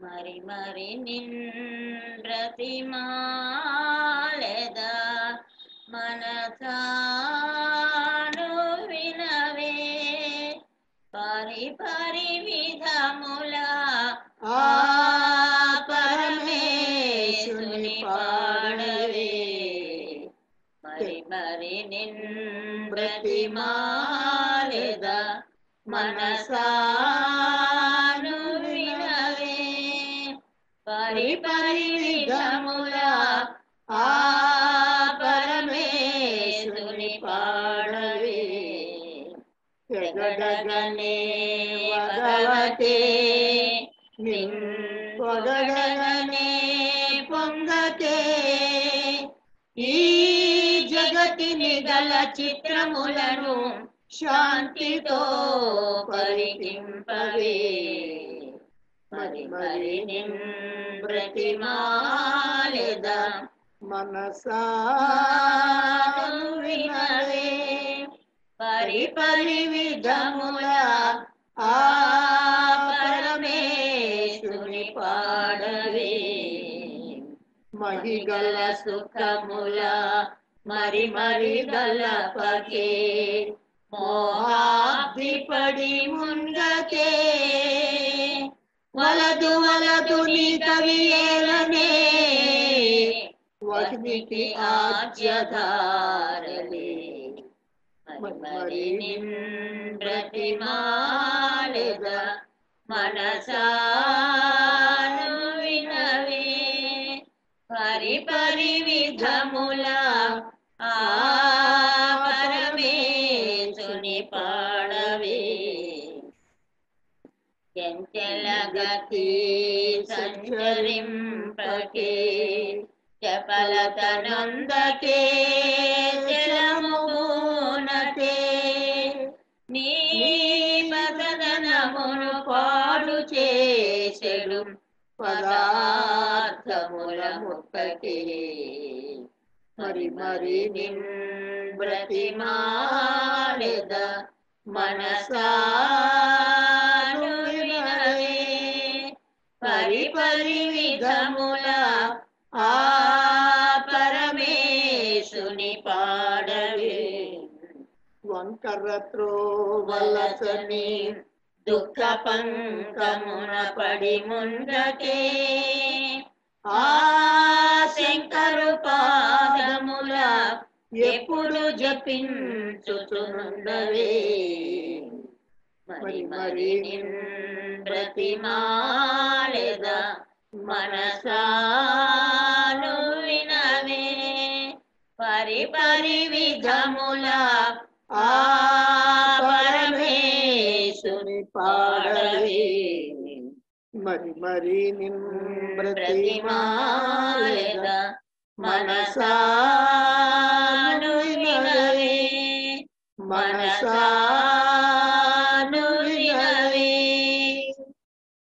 మరి మరి నింద్రతిమాలెద మనసాను వినవే పరి పరి విధముల ఆ పరమేశుని పాడవే మరి మరి నింద్రతిమాలెద మనసాను వినవే పరి పరి విధముల ఆ పరమేశుని పాడవే జగడగనే భగవతే నిన్ పొగడగనే పొంగతే ఈ జగతిని గల చిత్రములను శాంతితో పరికింపవే మరి మరి నిన్ ప్రతిమాలెద మనసాను వినవే పరి పరి విధముల ఆ పరమేశుని పాడవే మహిగల సుఖముల మరి మరి గలపకే మోహాబ్దిపడి ముంగకే వలదు వలదు నీ కవియేలనే వహ్నికి ఆజ్యధారలే మరి మరి నింద్రతిమాలెద మనసాను వినవే పరి పరి విధముల ఆ పరమేశుని పాడవే చెంచల గతి సంచరింపకే చపలతనందకే జలమునకే నీ పదనమును పాడు చేసెడు పదార్థముల ముక్కకే మరి మరి నింబ్రతిమాలెద మనసాను వినవే పరి పరి విధముల ఆ పరమేశుని పాడవే వంకర త్రోవలసని దుఃఖ పంకమున పడి ముందకే ఆ శంకరు పాదముల ఎప్పుడు జపించుచునుండవే మరి మరి ప్రతిమాలెద మనసాను వినవే పరి పరి విధముల ఆ పరమేశుని పాడవే మరి మరి ప్రతిమాలెద నిమ్రతిమాలెద మనసాను వినవే మనసా